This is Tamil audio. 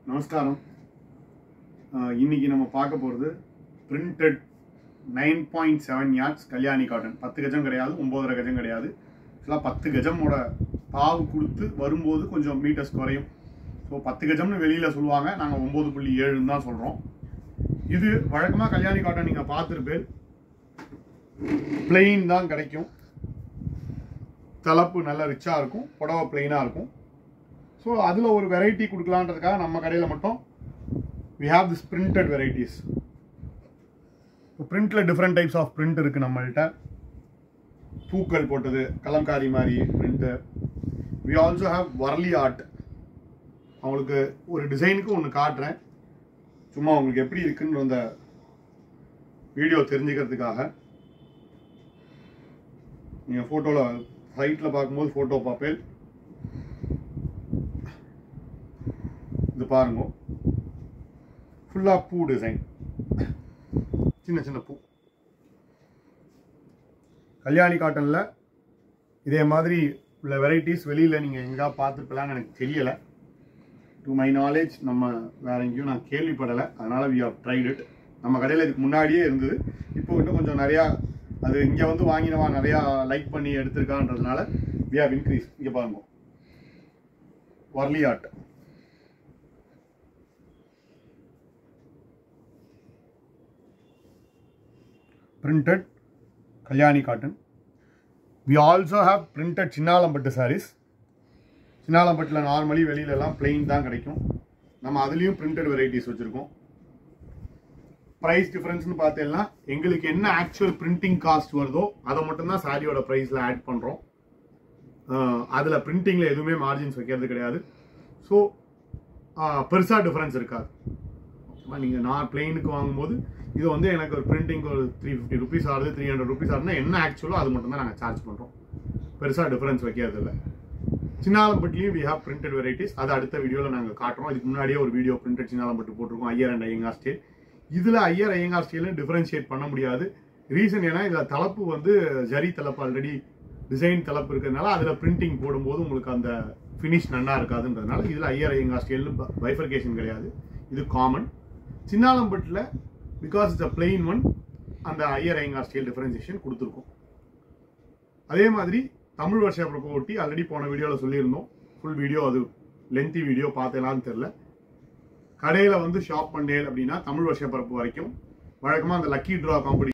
நமஸ்காரம் அஹ் இன்னைக்கு நம்ம பார்க்க போகிறது printed nine point seven yards Kalyani cotton பத்து கஜம் கிடையாது ஒம்போதரை கஜம் கிடையாது ஆக்சுவலாக பத்து கஜமோட பாவு கொடுத்து வரும்போது கொஞ்சம் மீட்டர்ஸ் குறையும் ஸோ பத்து கஜம்னு வெளியில் சொல்லுவாங்க நாங்கள் ஒம்பது புள்ளி ஏழுன்னு தான் சொல்கிறோம் இது வழக்கமாக கல்யாணி காட்டன் நீங்கள் பார்த்துருப்பேன் பிளெயின் தான் கிடைக்கும் தலப்பு நல்ல ரிச்சாக இருக்கும் புடவை பிளெயினாக இருக்கும் ஸோ அதில் ஒரு வெரைட்டி கொடுக்கலான்றதுக்காக நம்ம கடையில் மட்டும் we have this printed varieties பிரிண்டில் டிஃப்ரெண்ட் டைப்ஸ் ஆஃப் பிரிண்ட் இருக்குது நம்மள்கிட்ட பூக்கள் போட்டது கலம்காரி மாதிரி print we also have Warli art அவங்களுக்கு ஒரு டிசைனுக்கு ஒன்று காட்டுறேன் சும்மா உங்களுக்கு எப்படி இருக்குன்னு அந்த வீடியோ தெரிஞ்சுக்கிறதுக்காக நீங்கள் ஃபோட்டோவில் ஃப்ளைட்டில் பார்க்கும்போது ஃபோட்டோ பார்ப்பேன் இது பாருங்க ஃபுல்லாக பூ டிசைன் சின்ன சின்ன பூ கல்யாணி காட்டனில் இதே மாதிரி உள்ள வெரைட்டிஸ் வெளியில் நீங்கள் எங்கேயா பார்த்துருப்பலான்னு எனக்கு தெரியலை டு மை நாலேஜ் நம்ம வேற எங்கேயும் நான் கேள்விப்படலை அதனால் வி ஹவ் ட்ரைட் இட் நம்ம கடையில் இதுக்கு முன்னாடியே இருந்தது இப்போ இன்னும் கொஞ்சம் நிறையா அது இங்கே வந்து வாங்கினவா நிறையா லைக் பண்ணி எடுத்திருக்கான்றதுனால வி ஹவ் இன்க்ரீஸ் இங்கே பாருங்க Warli art printed Kalyani cotton we also have printed Chinnalampattu saris சின்னாலம்பட்டில் நார்மலி வெளியிலலாம் பிளெயின் தான் கிடைக்கும் நம்ம அதுலேயும் பிரிண்டட் வெரைட்டிஸ் வச்சுருக்கோம் ப்ரைஸ் டிஃப்ரென்ஸ்னு பார்த்தேன்னா எங்களுக்கு என்ன ஆக்சுவல் பிரிண்டிங் காஸ்ட் வருதோ அதை மட்டும்தான் சாரியோட ப்ரைஸில் ஆட் பண்ணுறோம் அதில் பிரிண்டிங்கில் எதுவுமே மார்ஜின்ஸ் வைக்கிறது கிடையாது ஸோ பெருசாக டிஃப்ரென்ஸ் இருக்காது நீங்கள் நான் பிளெயினுக்கு வாங்கும்போது இது வந்து எனக்கு ஒரு பிரிண்டிங் ஒரு த்ரீ ஃபிஃப்டி ருபீஸ் ஆகுது த்ரீ ஹண்ட்ரட் ருபீஸ் ஆகுதுன்னா என்ன ஆக்சுவலோ அது மட்டும் தான் நாங்கள் சார்ஜ் பண்ணுறோம் பெருசாக டிஃபரன்ஸ் வைக்கிறது இல்லை சின்னாலம்பட்டிலையும் வி ஹாவ் பிரிண்டட் வெரைட்டிஸ் அது அடுத்த வீடியோவில் நாங்கள் காட்டுறோம் இதுக்கு முன்னாடியே ஒரு வீடியோ பிரிண்டட் சின்னாலம்பட்டு போட்டிருக்கோம் ஐயர் அண்ட் ஐயங்கார் ஸ்டேல் இதில் ஐயர் ஐயங்கார் ஸ்டேலும் டிஃபரன்ஷியேட் பண்ண முடியாது ரீசன் ஏன்னா இதில் தலப்பு வந்து ஜரி தலப்பு ஆல்ரெடி டிசைன் தலப்பு இருக்கிறதுனால அதில் பிரிண்டிங் போடும்போது உங்களுக்கு அந்த ஃபினிஷ் நன்னா இருக்காதுன்றதுனால இதில் ஐயர் ஐயங்கார் ஸ்டேல்னு பைஃபர்கேஷன் கிடையாது இது காமன் சின்னாலம்பட்டில் because it's a plain one அந்த ஐயர் ஐயங்கார் ஸ்டைல் டிஃபரன்சியேஷன் கொடுத்துருக்கோம் அதே மாதிரி தமிழ் வருஷ பிறப்பு ஒட்டி ஆல்ரெடி போன வீடியோவில் சொல்லியிருந்தோம் ஃபுல் வீடியோ அது லென்த்தி வீடியோ பார்த்தேலான்னு தெரில கடையில் வந்து ஷாப் பண்ணேன் அப்படின்னா தமிழ் வருஷ பிறப்பு வரைக்கும் வழக்கமாக அந்த லக்கி ட்ரா காம்படி